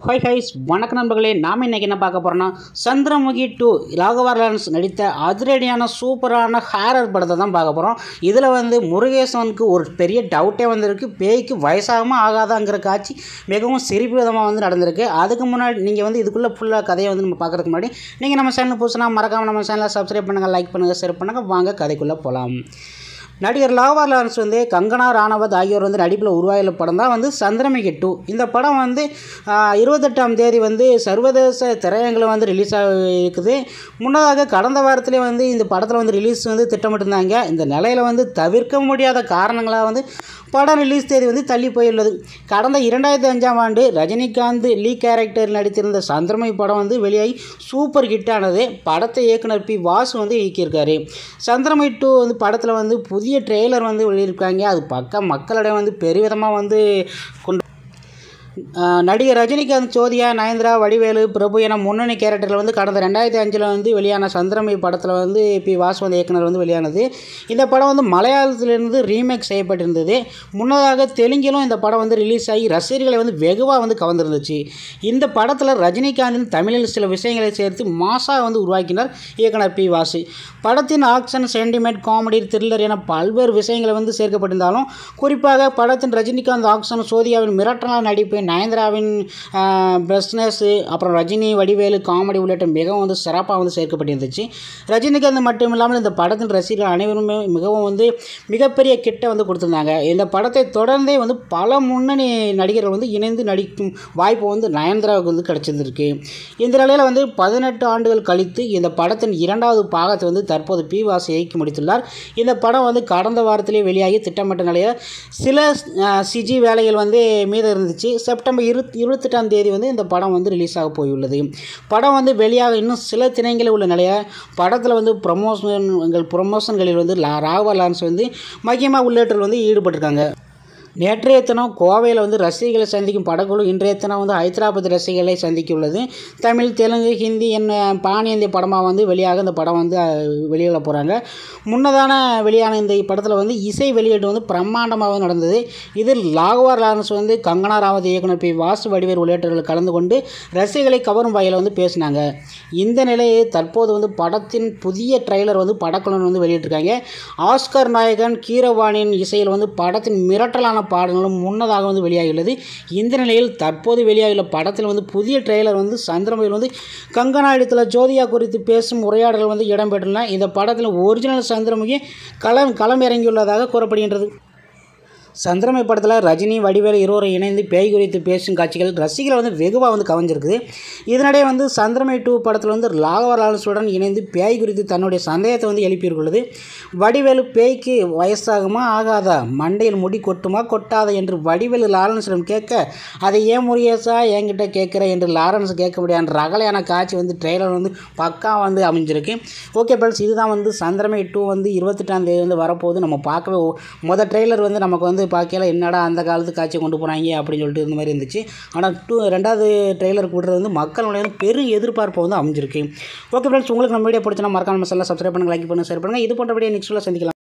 hi highs வணக்க நண்பர்களே நாம் இன்றைக்கி என்ன பார்க்க போகிறோன்னா சந்திரமுகி டூ ராகவா லாரன்ஸ் நடித்த அதிரடியான சூப்பரான ஹாரர் படத்தை தான் பார்க்க போகிறோம் இதில் வந்து முருகேசனுக்கு ஒரு பெரிய டவுட்டே வந்திருக்கு பேய்க்கு வயசாகாமல் ஆகாதாங்கிற காட்சி மிகவும் சிரிப்பு விதமாக வந்து நடந்திருக்கு அதுக்கு முன்னாடி நீங்கள் வந்து இதுக்குள்ளே ஃபுல்லாக கதையை வந்து நம்ம பார்க்குறதுக்கு முன்னாடி நீங்கள் நம்ம சேனல் புதுசுனா மறக்காமல் நம்ம சேனலை சப்ஸ்கிரைப் பண்ணுங்கள் லைக் பண்ணுங்கள் ஷேர் பண்ணுங்கள் வாங்க கதைக்குள்ளே போகலாம் நடிகர் லாவா லாரன்ஸ் வந்து கங்கனா ராணவத் ஆகியோர் வந்து நடிப்பில் உருவாகிய படம் தான் வந்து சந்திரமுகி டூ இந்த படம் வந்து ஆஹ், இருபத்தெட்டாம் தேதி வந்து சர்வதேச திரையரங்கில் வந்து ரிலீஸ் ஆக இருக்குது முன்னதாக கடந்த வாரத்திலே வந்து இந்த படத்தில் வந்து ரிலீஸ் வந்து திட்டமிட்டிருந்தாங்க இந்த நிலையில் வந்து தவிர்க்க முடியாத காரணங்களாக வந்து படம் ரிலீஸ் தேதி வந்து தள்ளி போயுள்ளது கடந்த இரண்டாயிரத்தி அஞ்சாம் ஆண்டு ரஜினிகாந்த் லீ கேரக்டர் நடித்திருந்த சந்திரமுகி படம் வந்து வெளியாகி சூப்பர் ஹிட் ஆனது படத்தை இயக்குனர் பி வாசு வந்து இயக்கியிருக்காரு சந்திரமுகி டூ வந்து படத்தில் வந்து புதிய ட்ரெய்லர் வந்து வெளியிருக்காங்க அது பக்கம் மக்களிடம் வந்து பெருவிதமாக வந்து கொண்டு ஆஹ் நடிகர் ரஜினிகாந்த் சோதியா நயன்தரா வடிவேலு பிரபு என முன்னணி கேரக்டரில் வந்து கடந்த ரெண்டாயிரத்தி அஞ்சில் வந்து வெளியான சந்திரமுகி படத்தில் வந்து பி வாசுவந்த் இயக்குனர் வந்து வெளியானது இந்த படம் வந்து மலையாளத்திலிருந்து ரீமேக் செய்யப்பட்டிருந்தது முன்னதாக தெலுங்கிலும் இந்த படம் வந்து ரிலீஸ் ஆகி ரசிகர்களை வந்து வெகுவாக வந்து கவர்ந்திருந்துச்சு இந்த படத்தில் ரஜினிகாந்தின் தமிழில் சில விஷயங்களை சேர்த்து மாசா வந்து உருவாக்கினார் இயக்குனர் பி வாசு படத்தின் ஆக்ஷன் சென்டிமெண்ட் காமெடி த்ரில்லர் என பல்வேறு விஷயங்களை வந்து சேர்க்கப்பட்டிருந்தாலும் குறிப்பாக படத்தின் ரஜினிகாந்த் ஆக்ஷன் சோதியாவின் மிரட்டலான நடிப்பு நயன்தராவின் பிஸ்னஸ்ஸு அப்புறம் ரஜினி வடிவேலு காமெடி உள்ளிட்ட மிகவும் வந்து சிறப்பாக வந்து சேர்க்கப்பட்டிருந்துச்சு ரஜினிகாந்த் மட்டும் இல்லாமல் இந்த படத்தின் ரசிகர்கள் அனைவருமே மிகவும் வந்து மிகப்பெரிய கிட்ட வந்து கொடுத்துருந்தாங்க இந்த படத்தை தொடர்ந்தே வந்து பல முன்னணி நடிகர்கள் வந்து இணைந்து நடிக்கும் வாய்ப்பு வந்து நயன்தராவுக்கு வந்து கிடைச்சிருந்திருக்கு இந்த நிலையில் வந்து பதினெட்டு ஆண்டுகள் கழித்து இந்த படத்தின் இரண்டாவது பாகத்தை வந்து தற்போது பி வாசு இயக்கி முடித்துள்ளார் இந்த படம் வந்து கடந்த வாரத்திலே வெளியாகி திட்டமிட்ட நிலையில் சில சிஜி வேலைகள் வந்து மீதம் இருந்துச்சு செப்டம்பர் இரு இருபத்தெட்டாம் தேதி வந்து இந்த படம் வந்து ரிலீஸ் ஆக போயுள்ளது படம் வந்து வெளியாக இன்னும் சில தினங்களில் உள்ள நிலையில் படத்தில் வந்து ப்ரமோஷன்கள் ப்ரொமோஷன்களில் வந்து லா ராகவா லான்ஸ் வந்து முக்கியமாக உள்ளேற்றல் வந்து ஈடுபட்டிருக்காங்க நேற்றைய தினம் கோவையில் வந்து ரசிகர்களை சந்திக்கும் படக்குழு இன்றைய தினம் வந்து ஹைதராபாத் ரசிகர்களை சந்திக்க உள்ளது தமிழ் தெலுங்கு ஹிந்தி என்ன பான் இந்திய படமாக வந்து வெளியாக இந்த படம் வந்து வெளியிட போகிறாங்க முன்னதான வெளியான இந்த படத்தில் வந்து இசை வெளியீடு வந்து பிரம்மாண்டமாக நடந்தது இதில் லாகவா லாரன்ஸ் வந்து கங்கனா ராவத் இயக்குனர் பி வாசு வடிவேர் உள்ளிட்டவர்கள் கலந்து கொண்டு ரசிகர்களை கவரும் வகையில் வந்து பேசினாங்க இந்த நிலையை தற்போது வந்து படத்தின் புதிய ட்ரைலர் வந்து படக்குழு வந்து வெளியிட்டிருக்காங்க ஆஸ்கர் நாயகன் கீரவாணியின் இசையில் வந்து படத்தின் மிரட்டலான பாடல்களும் முன்னதாக வந்து வெளியாகியுள்ளது இந்த நிலையில் தற்போது வெளியாகியுள்ள படத்தில் வந்து புதிய ட்ரெய்லர் வந்து சந்திரமுகியில் வந்து கங்கனா இடத்துல ஜோதியா குறித்து பேசும் உரையாடல்கள் வந்து இடம்பெற்றுள்ளன இந்த படத்தில் ஒரிஜினல் சந்திரமுகி களம் களம் இறங்கியுள்ளதாக கூறப்படுகின்றது சந்திரமுகி படத்தில் ரஜினி வடிவேலு இருவரும் இணைந்து பேய் குறித்து பேசும் காட்சிகள் ரசிகர்களை வந்து வெகுவாக வந்து கவர்ந்திருக்குது இதனிடையே வந்து சந்திரமுகி டூ படத்தில் வந்து ராகவ லாரன்ஸுடன் இணைந்து பேய் குறித்து தன்னுடைய சந்தேகத்தை வந்து எழுப்பியுள்ளது வடிவேலு பேய்க்கு வயசாகுமா ஆகாதா மண்டையில் முடி கொட்டுமா கொட்டாதா என்று வடிவேலு லாரன்ஸிடம் கேட்க அதை ஏன் முருகேசா என்கிட்ட கேட்குற என்று லாரன்ஸ் கேட்க முடியாத ரகலையான காட்சி வந்து ட்ரெய்லர் வந்து பக்கா வந்து அமைஞ்சிருக்கு ஓகே ஃப்ரெண்ட்ஸ் இதுதான் வந்து சந்திரமுகி டூ வந்து இருபத்தெட்டாம் தேதி வந்து வரப்போகுது நம்ம பார்க்கவே மொதல் ட்ரெய்லர் வந்து நமக்கு வந்து பார்க்கல என்னடா அந்த காலத்து காட்சி கொண்டு போனாங்க அப்படின்னு சொல்லிட்டு இந்த மாதிரி இருந்துச்சு ஆனால் டூ ரெண்டாவது ட்ரெய்லர் கூடுறது வந்து மக்களுடைய வந்து பெரும் எதிர்பார்ப்பு வந்து அமைஞ்சிருக்கு ஓகே ஃப்ரெண்ட்ஸ் உங்களுக்கு நம்ம வீடியோ பிடிச்சினா மறக்காம மசாலா சப்ஸ்கிரைப் பண்ணுங்க லைக் பண்ணுங்க ஷேர் பண்ணுங்க இது போன்ற வீடியோ நெக்ஸ்ட்டில் சந்திக்கலாம்